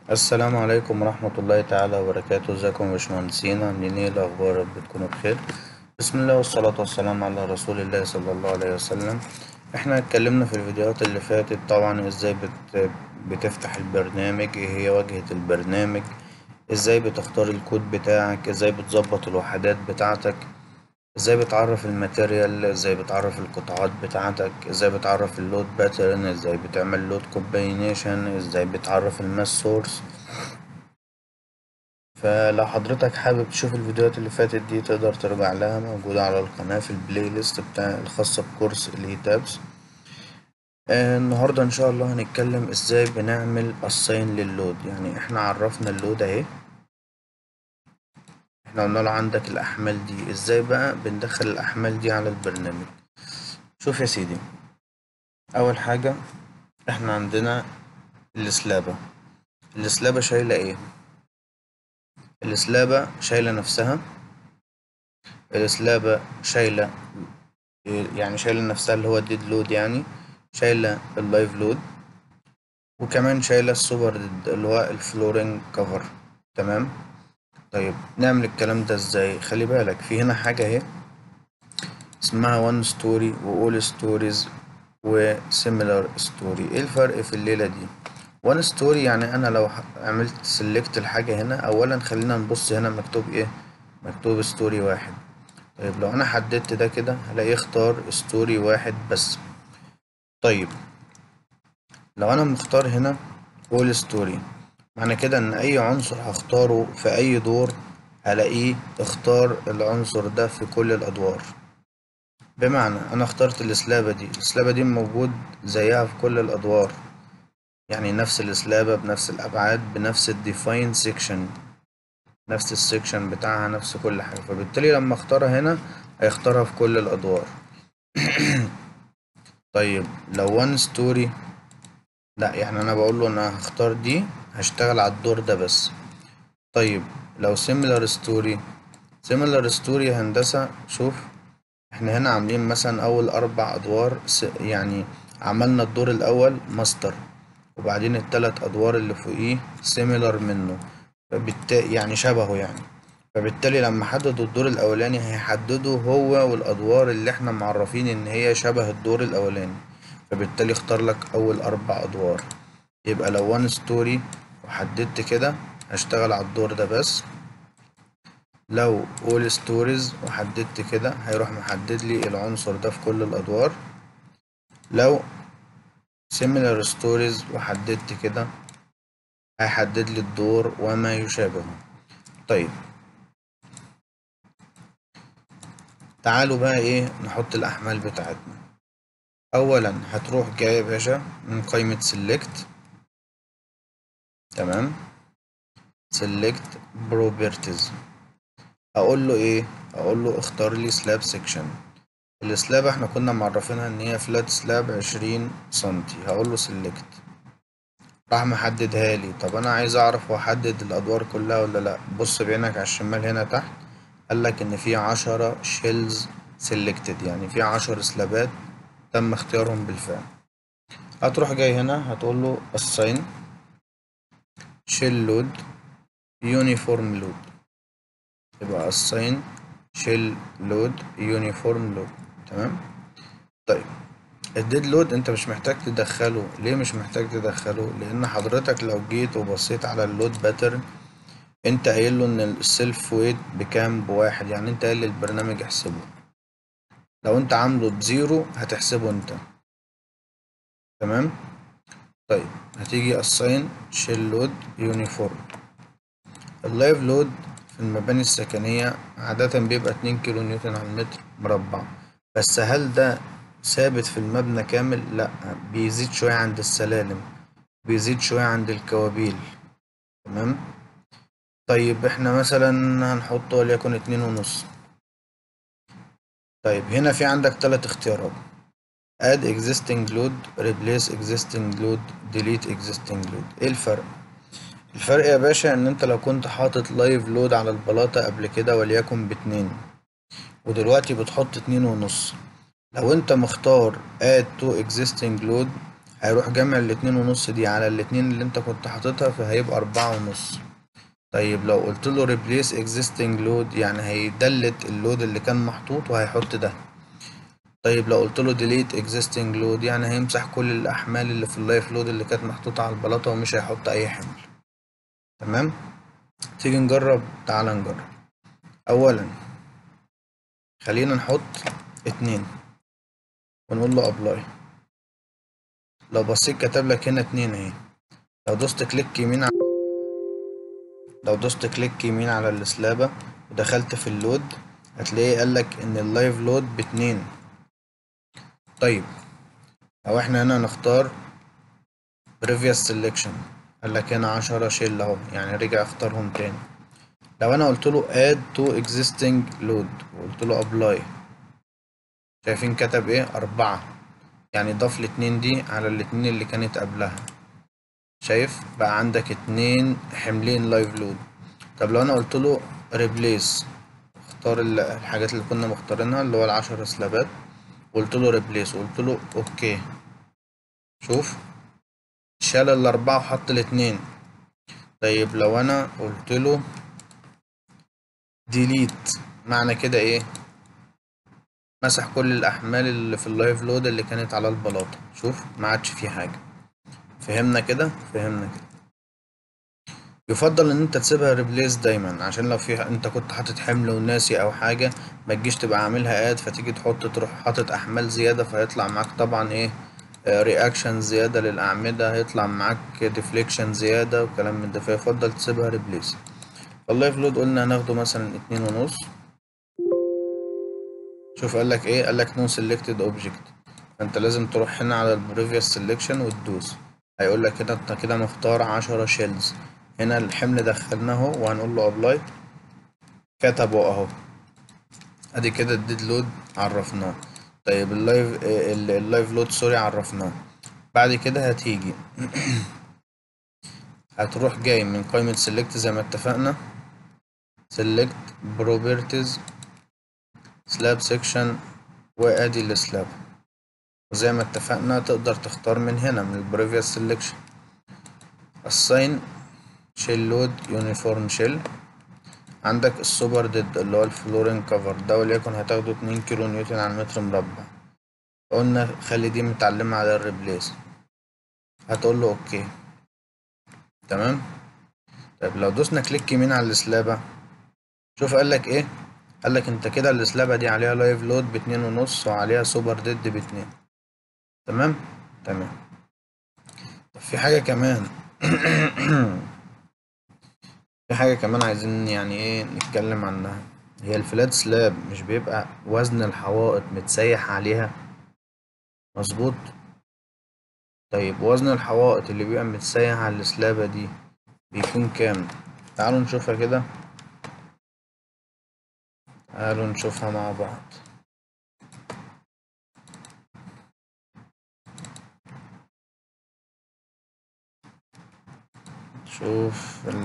السلام عليكم ورحمة الله تعالى وبركاته ازيكم يا باشمهندسين عاملين ايه الأخبار رب تكونوا بخير بسم الله والصلاة والسلام على رسول الله صلى الله عليه وسلم احنا اتكلمنا في الفيديوهات اللي فاتت طبعا ازاي بت... بتفتح البرنامج ايه هي واجهة البرنامج ازاي بتختار الكود بتاعك ازاي بتظبط الوحدات بتاعتك ازاي بتعرف الماتيريال ازاي بتعرف القطاعات بتاعتك ازاي بتعرف اللود باترن ازاي بتعمل لود كومبينيشن ازاي بتعرف الماس سورس فلو حضرتك حابب تشوف الفيديوهات اللي فاتت دي تقدر ترجع لها موجودة على القناة في البلاي ليست بتاع الخاصة بكورس الهيتابس آه النهاردة ان شاء الله هنتكلم ازاي بنعمل اساين لللود يعني احنا عرفنا اللود اهي احنا قلنا له عندك الاحمال دي ازاي بقى بندخل الاحمال دي على البرنامج شوف يا سيدي اول حاجة احنا عندنا السلابة السلابة شايلة ايه السلابة شايلة نفسها السلابة شايلة يعني شايلة نفسها اللي هو الديد لود يعني شايلة اللايف لود وكمان شايلة السوبر ديد اللي هو الفلورينج كفر تمام طيب نعمل الكلام ده ازاي خلي بالك في هنا حاجة اهي اسمها وان ستوري وأول ستوريز وسيميلر ستوري ايه الفرق في الليلة دي وان ستوري يعني انا لو عملت سيلكت الحاجة هنا اولا خلينا نبص هنا مكتوب ايه مكتوب ستوري واحد طيب لو انا حددت ده كده هلاقيه اختار ستوري واحد بس طيب لو انا مختار هنا all ستوري معنى كده ان اي عنصر هختاره في اي دور هلاقيه اختار العنصر ده في كل الادوار بمعنى انا اخترت السلابة دي السلابة دي موجود زيها في كل الادوار يعني نفس السلابة بنفس الابعاد بنفس الديفاين سيكشن نفس السيكشن بتاعها نفس كل حاجة فبالتالي لما اختارها هنا هيختارها في كل الادوار طيب لو وان ستوري لا يعني انا بقول له انا هختار دي هشتغل على الدور ده بس طيب لو similar story similar story هندسة شوف احنا هنا عاملين مثلا اول اربع ادوار يعني عملنا الدور الاول ماستر وبعدين التلات ادوار اللي فوقيه similar منه فبالتالي يعني شبهه يعني فبالتالي لما حددوا الدور الاولاني هيحددوا هو والادوار اللي احنا معرفين ان هي شبه الدور الاولاني فبالتالي اختار لك اول اربع ادوار يبقى لو وان ستوري وحددت كده هشتغل على الدور ده بس لو all stories وحددت كده هيروح محدد لي العنصر ده في كل الادوار لو similar stories وحددت كده هيحدد لي الدور وما يشابهه طيب تعالوا بقى ايه نحط الاحمال بتاعتنا اولا هتروح جاي يا باشا من قائمة select تمام select properties اقول له ايه اقول له اختار لي slab section السلاب احنا كنا معرفينها ان هي flat slab عشرين سنتي هقول له select راح محددها لي طب انا عايز اعرف واحدد الادوار كلها ولا لا بص بعينك على الشمال هنا تحت قال لك ان في عشرة shells selected يعني في عشر سلابات تم اختيارهم بالفعل هتروح جاي هنا هتقول له assign shell load uniform load يبقى assign shell load uniform load تمام طيب الديد لود انت مش محتاج تدخله ليه مش محتاج تدخله لان حضرتك لو جيت وبصيت على اللود باترن انت قايل له ان السيلف ويت بكام بواحد يعني انت قايل للبرنامج احسبه لو انت عامله بزيرو هتحسبه انت تمام طيب هتيجي assign shell load uniform اللايف لود في المباني السكنية عادة بيبقى اتنين كيلو نيوتن على المتر مربع بس هل ده ثابت في المبنى كامل؟ لأ بيزيد شوية عند السلالم بيزيد شوية عند الكوابيل تمام طيب احنا مثلا هنحط وليكن اتنين ونص طيب هنا في عندك تلات اختيارات add existing load replace existing load delete existing load ايه الفرق الفرق يا باشا ان انت لو كنت حاطط لايف لود على البلاطة قبل كده وليكن باتنين ودلوقتي بتحط اتنين ونص لو انت مختار add to existing load هيروح جمع الاتنين ونص دي على الاتنين اللي انت كنت حاططها فهيبقى أربعة ونص طيب لو قلت له replace existing load يعني هيدلت اللود اللي كان محطوط وهيحط ده طيب لو قلت له delete existing load يعني هيمسح كل الأحمال اللي في اللايف لود اللي كانت محطوطة على البلاطة ومش هيحط أي حمل تمام تيجي نجرب تعال نجرب أولا خلينا نحط اتنين ونقول له ابلاي لو بصيت كتب لك هنا اتنين اهي لو دوست كليك يمين على لو دوست كليك يمين على السلابة ودخلت في اللود هتلاقيه قالك ان اللايف لود باتنين طيب لو احنا هنا نختار previous selection قالك هنا عشرة شيل اهو يعني رجع اختارهم تاني لو انا قلت له add to existing load وقلت له apply شايفين كتب ايه أربعة يعني ضاف الاتنين دي على الاتنين اللي كانت قبلها شايف بقى عندك اتنين حملين لايف لود طب لو انا قلت له ريبليس اختار الحاجات اللي كنا مختارينها اللي هو العشر سلابات قلت له ريبليس وقلت له اوكي شوف شال الاربعة وحط الاتنين طيب لو انا قلت له ديليت معنى كده ايه مسح كل الاحمال اللي في اللايف لود اللي كانت على البلاطه شوف ما عادش فيه حاجه فهمنا كده فهمنا كده يفضل ان انت تسيبها ريبليس دايما عشان لو في انت كنت حاطط حمل وناسي او حاجه ما تجيش تبقى عاملها اد فتيجي تحط تروح حاطط احمال زياده فيطلع معاك طبعا ايه رياكشن زياده للاعمده هيطلع معاك ديفليكشن زياده وكلام من ده فيفضل تسيبها ريبليس اللايف لود قلنا هناخده مثلا اتنين ونص شوف قال لك ايه قال لك نو سيلكتد اوبجكت فانت لازم تروح هنا على البريفيوس سيلكشن وتدوس هيقول لك كده انت كده مختار عشرة شيلز هنا الحمل دخلناه اهو وهنقول له ابلاي كتبه اهو ادي كده الديد لود عرفناه طيب اللايف اللايف لود سوري عرفناه بعد كده هتيجي هتروح جاي من قائمة سيلكت زي ما اتفقنا سيلكت بروبرتيز سلاب سيكشن وادي السلاب وزي ما اتفقنا تقدر تختار من هنا من البريفيوس سيلكشن assign شيل لود يونيفورم شيل عندك السوبر ديد اللي هو الفلورين كفر ده وليكن هتاخده اتنين كيلو نيوتن على المتر مربع قلنا خلي دي متعلمة على الريبليس هتقول له اوكي تمام طيب لو دوسنا كليك يمين على السلابة شوف قالك ايه قالك انت كده السلابة دي عليها لايف لود باتنين ونص وعليها سوبر ديد باتنين تمام تمام طب في حاجة كمان في حاجة كمان عايزين يعني ايه نتكلم عنها هي الفلات سلاب مش بيبقى وزن الحوائط متسيح عليها مظبوط طيب وزن الحوائط اللي بيبقى متسيح على السلابة دي بيكون كام تعالوا نشوفها كده تعالوا نشوفها مع بعض شوف ال...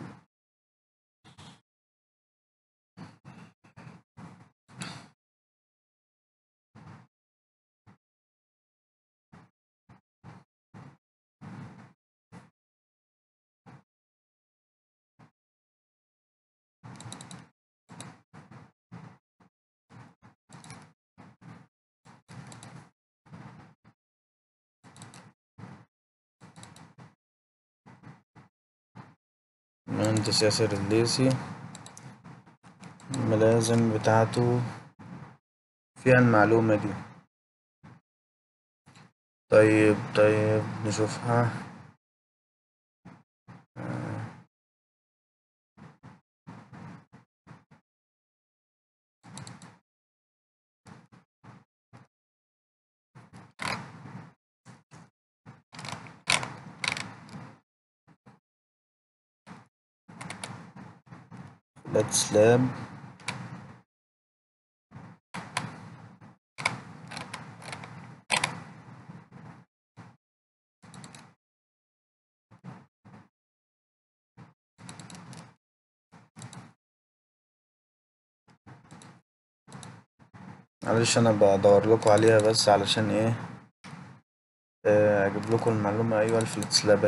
مهندس ياسر الليثي الملازم بتاعته فيها المعلومة دي طيب طيب نشوفها flat slab معلش انا بدور لكم عليها بس علشان ايه آه، اجيب لكم المعلومة ايوه الفلات سلاب